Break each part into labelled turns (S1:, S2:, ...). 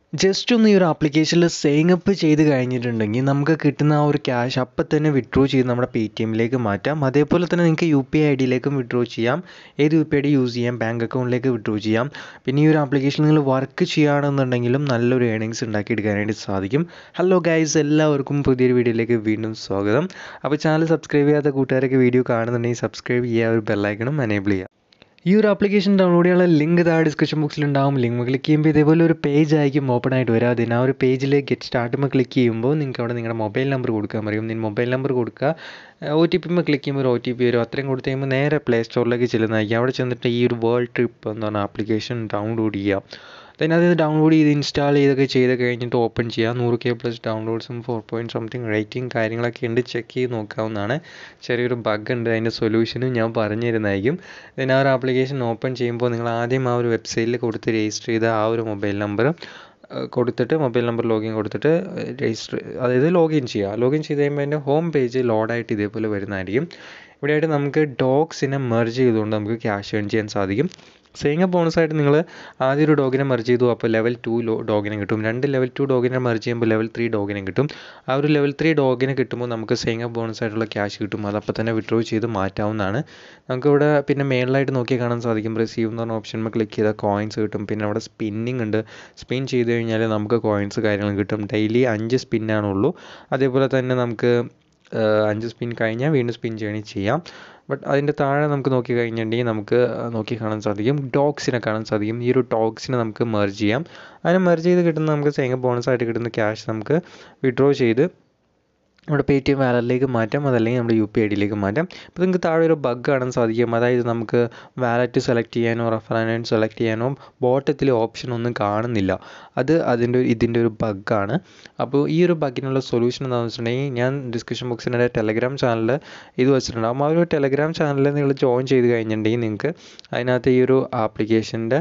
S1: just ഒന്ന് ഈ ഒരു ആപ്ലിക്കേഷനിൽ സേയിങ് അപ്പ് ചെയ്ത് കഴിഞ്ഞിട്ടുണ്ടെങ്കിൽ നമുക്ക് കിട്ടുന്ന ആ ഒരു ക്യാഷ് അപ്പം തന്നെ വിഡ്രോ ചെയ്ത് നമ്മുടെ പേ ടി എമ്മിലേക്ക് മാറ്റാം അതേപോലെ തന്നെ നിങ്ങൾക്ക് യു പി ഐ ഐ ഡിയിലേക്കും വിഡ്രോ ചെയ്യാം ഏത് U P I D use ചെയ്യാം ബാങ്ക് അക്കൗണ്ടിലേക്ക് വിഡ്രോ ചെയ്യാം പിന്നെ ഈ ഒരു ആപ്ലിക്കേഷൻ നിങ്ങൾ വർക്ക് ചെയ്യുകയാണെന്നുണ്ടെങ്കിലും നല്ലൊരു ഏണിങ്സ് ഉണ്ടാക്കിയെടുക്കാനായിട്ട് സാധിക്കും ഹലോ ഗൈസ് എല്ലാവർക്കും പുതിയൊരു വീഡിയോയിലേക്ക് വീണ്ടും സ്വാഗതം അപ്പോൾ ചാനൽ സബ്സ്ക്രൈബ് ചെയ്യാത്ത കൂട്ടുകാരൊക്കെ വീഡിയോ കാണുന്നുണ്ടെങ്കിൽ സബ്സ്ക്രൈബ് ചെയ്യുക ഒരു ബെല്ലൈക്കണും എനേബിൾ ചെയ്യുക ഈ ഒരു ആപ്ലിക്കേഷൻ ഡൗൺലോഡ് ചെയ്യാനുള്ള ലിങ്ക് താഴെ ഡിസ്ക്രിപ്ഷൻ ബോക്സിൽ ഉണ്ടാവും ലിങ്ക് ക്ലിക്ക് ചെയ്യുമ്പോൾ ഇതേപോലെ ഒരു പേജ് ആയിരിക്കും ഓപ്പൺ ആയിട്ട് വരിക അതിന് ആ ഒരു പേജിൽ ഗെറ്റ് സ്റ്റാർട്ടുമ്പോൾ ക്ലിക്ക് ചെയ്യുമ്പോൾ നിങ്ങൾക്ക് അവിടെ നിങ്ങളുടെ മൊബൈൽ നമ്പർ കൊടുക്കാൻ പറയും നിങ്ങൾ മൊബൈൽ നമ്പർ കൊടുക്കുക ഒ ടി പിമ്മ ക്ലിക്ക് ചെയ്യുമ്പോൾ ഒരു ഒ ടി പി വരും അത്രയും കൊടുത്ത് കഴിയുമ്പോൾ നേരെ പ്ലേ സ്റ്റോറിലേക്ക് ചെല്ലുന്നതായിരിക്കും അവിടെ ചെന്നിട്ട് ഈ ഒരു വേൾഡ് ട്രിപ്പ് എന്ന് പറഞ്ഞ ആപ്ലിക്കേഷൻ ഡൗൺലോഡ് ചെയ്യുക ദെൻ അത് ഡൗൺലോഡ് ചെയ്ത് ഇൻസ്റ്റാൾ ചെയ്തൊക്കെ ചെയ്ത് കഴിഞ്ഞിട്ട് ഓപ്പൺ ചെയ്യുക നൂറ് കെ പ്ലസ് ഡൗൺലോഡ്സും ഫോർ പോയിൻറ്റ് സംതിങ് റേറ്റിംഗ് കാര്യങ്ങളൊക്കെ ഉണ്ട് ചെക്ക് ചെയ്ത് നോക്കാവുന്നതാണ് ചെറിയൊരു ബഗ് ഉണ്ട് അതിൻ്റെ സൊല്യൂഷനും ഞാൻ പറഞ്ഞു തരുന്നതായിരിക്കും ദെൻ ആ ഒരു ആപ്ലിക്കേഷൻ ഓപ്പൺ ചെയ്യുമ്പോൾ നിങ്ങൾ ആദ്യം ആ ഒരു വെബ്സൈറ്റിൽ കൊടുത്ത് രജിസ്റ്റർ ചെയ്ത ആ ഒരു മൊബൈൽ നമ്പർ കൊടുത്തിട്ട് മൊബൈൽ നമ്പർ ലോഗിൻ കൊടുത്തിട്ട് രജിസ്റ്റർ അതായത് ലോഗിൻ ചെയ്യുക ലോഗിൻ ചെയ്ത് കഴിയുമ്പോൾ അതിൻ്റെ ഹോം പേജ് ലോഡായിട്ട് ഇതേപോലെ വരുന്നതായിരിക്കും ഇവിടെയായിട്ട് നമുക്ക് ഡോഗ്സിനെ മെർജ് ചെയ്തുകൊണ്ട് നമുക്ക് ക്യാഷ് ഏൺ ചെയ്യാൻ സാധിക്കും സേങ്ങ ബോണസായിട്ട് നിങ്ങൾ ആദ്യം ഒരു ഡോഗിനെ മെർജ് ചെയ്തു അപ്പോൾ ലെവൽ ടു ലോ ഡോഗിനെ കിട്ടും രണ്ട് ലെവൽ ടു ഡോഗിനെ മെർജ് ചെയ്യുമ്പോൾ ലെവൽ ത്രീ ഡോഗിനെ കിട്ടും ആ ഒരു ലെവൽ ത്രീ ഡോഗിനെ കിട്ടുമ്പോൾ നമുക്ക് സേങ്ങ ബോണസായിട്ടുള്ള ക്യാഷ് കിട്ടും അത് അപ്പോൾ തന്നെ വിഡ്രോ ചെയ്ത് മാറ്റാവുന്നതാണ് നമുക്കിവിടെ പിന്നെ മേളിലായിട്ട് നോക്കി കാണാൻ സാധിക്കും റിസീവ് എന്ന് പറഞ്ഞ ഓപ്ഷനിൽ ക്ലിക്ക് ചെയ്താൽ കോയിൻസ് കിട്ടും പിന്നെ അവിടെ സ്പിന്നിങ് ഉണ്ട് സ്പിൻ ചെയ്ത് കഴിഞ്ഞാൽ നമുക്ക് കോയിൻസ് കാര്യങ്ങൾ കിട്ടും ഡെയിലി അഞ്ച് സ്പിന്നാണുള്ളൂ അതേപോലെ തന്നെ നമുക്ക് അഞ്ച് സ്പിൻ കഴിഞ്ഞാൽ വീണ്ടും സ്പിൻ ചെയ്യണമെങ്കിൽ ചെയ്യാം ബട്ട് അതിൻ്റെ താഴെ നമുക്ക് നോക്കി കഴിഞ്ഞിട്ടുണ്ടെങ്കിൽ നമുക്ക് നോക്കി കാണാൻ സാധിക്കും ഡോഗ്സിനെ കാണാൻ സാധിക്കും ഈ ഒരു ഡോഗ്സിനെ നമുക്ക് മെർജ് ചെയ്യാം അതിനെ മെർജ് ചെയ്ത് കിട്ടുന്ന നമുക്ക് സേങ്ങ ബോണസായിട്ട് കിട്ടുന്ന ക്യാഷ് നമുക്ക് വിഡ്രോ ചെയ്ത് നമ്മുടെ പേ ടി എം വാലറ്റിലേക്ക് മാറ്റാം അതല്ലെങ്കിൽ നമ്മുടെ യു പി ഐ ഡിയിലേക്ക് മാറ്റാം അപ്പോൾ നിങ്ങൾക്ക് താഴെ ഒരു ബഗ് കാണാൻ സാധിക്കും അതായത് നമുക്ക് വാലറ്റ് സെലക്ട് ചെയ്യാനോ റെഫറൻ സെലക്ട് ചെയ്യാനോ ബോട്ടത്തിൽ ഓപ്ഷൻ ഒന്നും കാണുന്നില്ല അത് അതിൻ്റെ ഇതിൻ്റെ ഒരു ബഗ്ഗാണ് അപ്പോൾ ഈ ഒരു ബഗ്ഗിനുള്ള സൊല്യൂഷൻ എന്താണെന്ന് വെച്ചിട്ടുണ്ടെങ്കിൽ ഞാൻ ഡിസ്ക്രിപ്ഷൻ ബോക്സിൻ്റെ ടെലഗ്രാം ചാനൽ ഇത് വെച്ചിട്ടുണ്ടാകും ആ ഒരു ടെലഗ്രാം ചാനലിൽ നിങ്ങൾ ജോയിൻ ചെയ്ത് കഴിഞ്ഞിട്ടുണ്ടെങ്കിൽ നിങ്ങൾക്ക് അതിനകത്ത് ഈ ഒരു ആപ്ലിക്കേഷൻ്റെ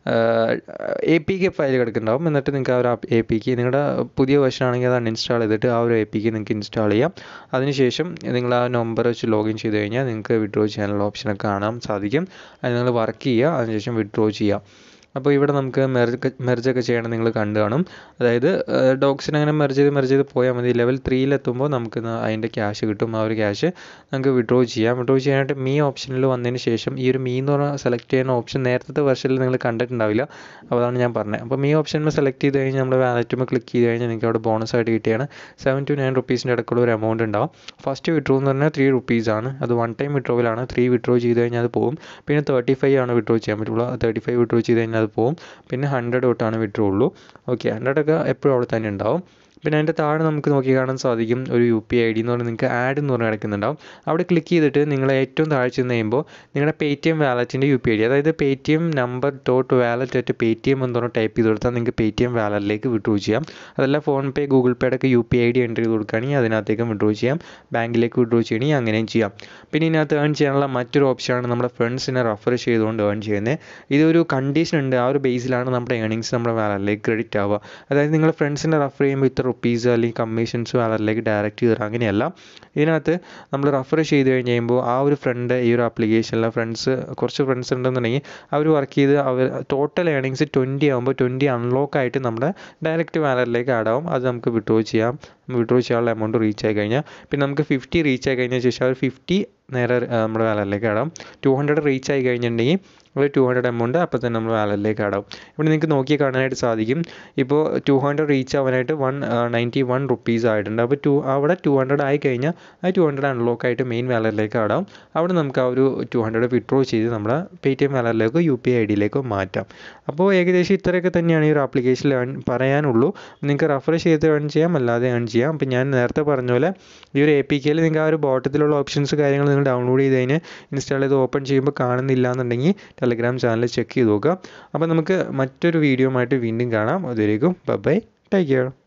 S1: എ പി കെ ഫയൽ കിടക്കുന്നുണ്ടാവും എന്നിട്ട് നിങ്ങൾക്ക് ആ ഒരു എ പി കെ നിങ്ങളുടെ പുതിയ വെർഷൻ ആണെങ്കിൽ അത് അൺഇൻസ്റ്റാൾ ചെയ്തിട്ട് ആ ഒരു എ പി കെ നിങ്ങൾക്ക് ഇൻസ്റ്റാൾ ചെയ്യാം അതിനുശേഷം നിങ്ങൾ ആ നമ്പർ വെച്ച് ലോഗിൻ ചെയ്ത് കഴിഞ്ഞാൽ നിങ്ങൾക്ക് വിഡ്രോ ചെയ്യാനുള്ള ഓപ്ഷനൊക്കെ കാണാൻ സാധിക്കും അത് നിങ്ങൾ വർക്ക് ചെയ്യുക അതിനുശേഷം വിഡ്രോ ചെയ്യാം അപ്പോൾ ഇവിടെ നമുക്ക് മെർജ് മെർജൊക്കെ ചെയ്യണം നിങ്ങൾ കണ്ടു കാണും അതായത് ഡോഗ്സിനെ അങ്ങനെ മെർജ് ചെയ്ത് മെർജ് ചെയ്ത് പോയാൽ മതി ലെവൽ ത്രീയിലെത്തുമ്പോൾ നമുക്ക് അതിൻ്റെ ക്യാഷ് കിട്ടും ആ ഒരു ക്യാഷ് നമുക്ക് വിഡ്രോ ചെയ്യാം വിഡ്രോ ചെയ്യാനായിട്ട് മീ ഓപ്ഷനിൽ വന്നതിന് ശേഷം ഈ ഒരു മീ എന്ന് പറഞ്ഞ സെലക്ട് ചെയ്യുന്ന ഓപ്ഷൻ നേരത്തെ വെർഷനിൽ നിങ്ങൾ കണ്ടിട്ടുണ്ടാവില്ല അപ്പോൾ അതാണ് ഞാൻ പറഞ്ഞത് അപ്പോൾ മീ ഓപ്ഷനിൽ സെലക്ട് ചെയ്ത് കഴിഞ്ഞാൽ നമ്മുടെ വാലറ്റുമ്പോൾ ക്ലിക്ക് ചെയ്ത് കഴിഞ്ഞാൽ നിങ്ങൾക്ക് അവിടെ ബോണസ് ആയിട്ട് കിട്ടിയാണ് സെവൻ ടു നയൻ റുപ്പീസിൻ്റെ ഇടയ്ക്കുള്ള ഒരു എമൗണ്ട് ഉണ്ടാവും ഫസ്റ്റ് വിഡ്രോ എന്ന് പറഞ്ഞാൽ ത്രീ റുപ്പീസാണ് അത് വൺ ടൈം വിഡ്രോവിലാണ് ത്രീ വിഡ്രോ ചെയ്ത് കഴിഞ്ഞാൽ അത് പോകും പിന്നെ തേർട്ടി ഫൈവ് ആണ് വിഡ്രോ ചെയ്യാൻ പറ്റുള്ളൂ തേർട്ടി ഫൈവ് വിഡ്രോ ചെയ്ത് കഴിഞ്ഞാൽ അത് പോകും പിന്നെ ഹൺഡ്രഡ് തൊട്ടാണ് വിഡ്രോ ഉള്ളൂ ഓക്കെ ഹൺഡ്രഡൊക്കെ എപ്പോഴും അവിടെ തന്നെ ഉണ്ടാവും പിന്നെ അതിൻ്റെ താഴെ നമുക്ക് നോക്കി കാണാൻ സാധിക്കും ഒരു യു പി ഐ ഡി എന്ന് പറഞ്ഞാൽ നിങ്ങൾക്ക് ആഡ് എന്ന് പറഞ്ഞ് കിടക്കുന്നുണ്ടാവും അവിടെ ക്ലിക്ക് ചെയ്തിട്ട് നിങ്ങൾ ഏറ്റവും താഴെ ചെന്ന് കഴിയുമ്പോൾ നിങ്ങളുടെ പേ ടി എം വാലറ്റിൻ്റെ യു പി ഐ ഡി അതായത് Paytm number dot wallet at Paytm എന്ന് പറഞ്ഞ് ടൈപ്പ് ചെയ്ത് കൊടുത്താൽ നിങ്ങൾക്ക് പേ ടി എം വാലറ്റിലേക്ക് വിഡ്രോ ചെയ്യാം അതല്ല ഫോൺ പേ ഗൂഗിൾ പേയുടെ ഒക്കെ U P I D enter ചെയ്ത് കൊടുക്കുകയാണെങ്കിൽ അതിനകത്തേക്ക് വിഡ്രോ ചെയ്യാം ബാങ്കിലേക്ക് വിഡ്രോ ചെയ്യണമെങ്കിൽ അങ്ങനെയും ചെയ്യാം പിന്നെ ഇതിനകത്ത് ഏൺ ചെയ്യാനുള്ള മറ്റൊരു ഓപ്ഷനാണ് നമ്മുടെ ഫ്രണ്ട്സിനെ റെഫർ ചെയ്തുകൊണ്ട് ഏൺ ചെയ്യുന്നത് ഇതൊരു കണ്ടീഷൻ ഉണ്ട് ആ ഒരു ബേസിലാണ് നമ്മുടെ ഏണിങ്സ് നമ്മുടെ വാലറ്റിലേക്ക് ക്രെഡിറ്റ് ആവുക അതായത് നിങ്ങൾ ഫ്രണ്ട്സിനെ റെഫർ ചെയ്യുമ്പോൾ ഇത്ര റുപ്പീസ് അല്ലെങ്കിൽ കമ്മീഷൻസ് വാലറ്റിലേക്ക് ഡയറക്റ്റ് ചെയ്ത് അങ്ങനെയല്ല ഇതിനകത്ത് നമ്മൾ റെഫർ ചെയ്ത് കഴിഞ്ഞ് കഴിയുമ്പോൾ ആ ഒരു ഫ്രണ്ട് ഈ ഒരു ആപ്ലിക്കേഷനിലെ ഫ്രണ്ട്സ് കുറച്ച് ഫ്രണ്ട്സ് ഉണ്ടെന്നുണ്ടെങ്കിൽ അവർ വർക്ക് ചെയ്ത് അവർ ടോട്ടൽ ഏണിങ്സ് ട്വൻറ്റി ആകുമ്പോൾ ട്വൻറ്റി അൺലോക്ക് ആയിട്ട് നമ്മുടെ ഡയറക്റ്റ് വാലറ്റിലേക്ക് ആഡ് ആവും അത് നമുക്ക് വിഡ്രോ ചെയ്യാം വിഡ്രോ ചെയ്യാനുള്ള എമൗണ്ട് റീച്ച് ആയി കഴിഞ്ഞാൽ പിന്നെ നമുക്ക് ഫിഫ്റ്റി റീച്ച് ആയി കഴിഞ്ഞ ശേഷം അവർ ഫിഫ്റ്റി നേരെ നമ്മുടെ വാലറ്റിലേക്ക് ആടാം ടു ഹൺഡ്രഡ് റീച്ച് ആയി കഴിഞ്ഞിട്ടുണ്ടെങ്കിൽ ഒരു ടു ഹൺഡ്രഡ് എമൗണ്ട് അപ്പോൾ തന്നെ നമ്മൾ വാലറ്റിലേക്ക് ആടാം ഇവിടെ നിങ്ങൾക്ക് നോക്കി കാണാനായിട്ട് സാധിക്കും ഇപ്പോൾ ടു ഹൺഡ്രഡ് റീച്ച് ആവാനായിട്ട് വൺ നയൻറ്റി വൺ റുപ്പീസ് ആയിട്ടുണ്ട് അപ്പോൾ ടു അവിടെ ടു ഹൺഡ്രഡ് ആയി കഴിഞ്ഞാൽ ആ ടു ഹൺഡ്രഡ് അൺലോക്ക് ആയിട്ട് മെയിൻ വാലറ്റിലേക്ക് ആടാം അവിടെ നമുക്ക് ആ ഒരു ടു ഹൺഡ്രഡ് വിഡ്രോ ചെയ്ത് നമ്മുടെ പേ ടി എം വാലറ്റിലേക്കോ യു പി ഐ ഡിയിലേക്കോ മാറ്റാം അപ്പോൾ ഏകദേശം ഇത്രയൊക്കെ തന്നെയാണ് ഈ ഒരു ആപ്ലിക്കേഷനിൽ ഏൺ പറയാനുള്ളൂ നിങ്ങൾക്ക് റെഫർ ചെയ്ത് ഏൺ ചെയ്യാം അല്ലാതെ ഏൺ ചെയ്യാം അപ്പോൾ ഞാൻ നേരത്തെ പറഞ്ഞ പോലെ ഈ ഒരു എ പി കെയിൽ നിങ്ങൾക്ക് ആ ഒരു ബോട്ടത്തിലുള്ള ഓപ്ഷൻസ് കാര്യങ്ങൾ നിങ്ങൾ ഡൗൺലോഡ് ചെയ്ത് കഴിഞ്ഞ് ഇൻസ്റ്റാൾ ചെയ്ത് ഓപ്പൺ ചെയ്യുമ്പോൾ കാണുന്നില്ല എന്നുണ്ടെങ്കിൽ ടെലഗ്രാം ചാനൽ ചെക്ക് ചെയ്ത് നോക്കുക അപ്പോൾ നമുക്ക് മറ്റൊരു വീഡിയോ ആയിട്ട് വീണ്ടും കാണാം അതുവരേക്കും ബൈ ടേക്ക് കെയർ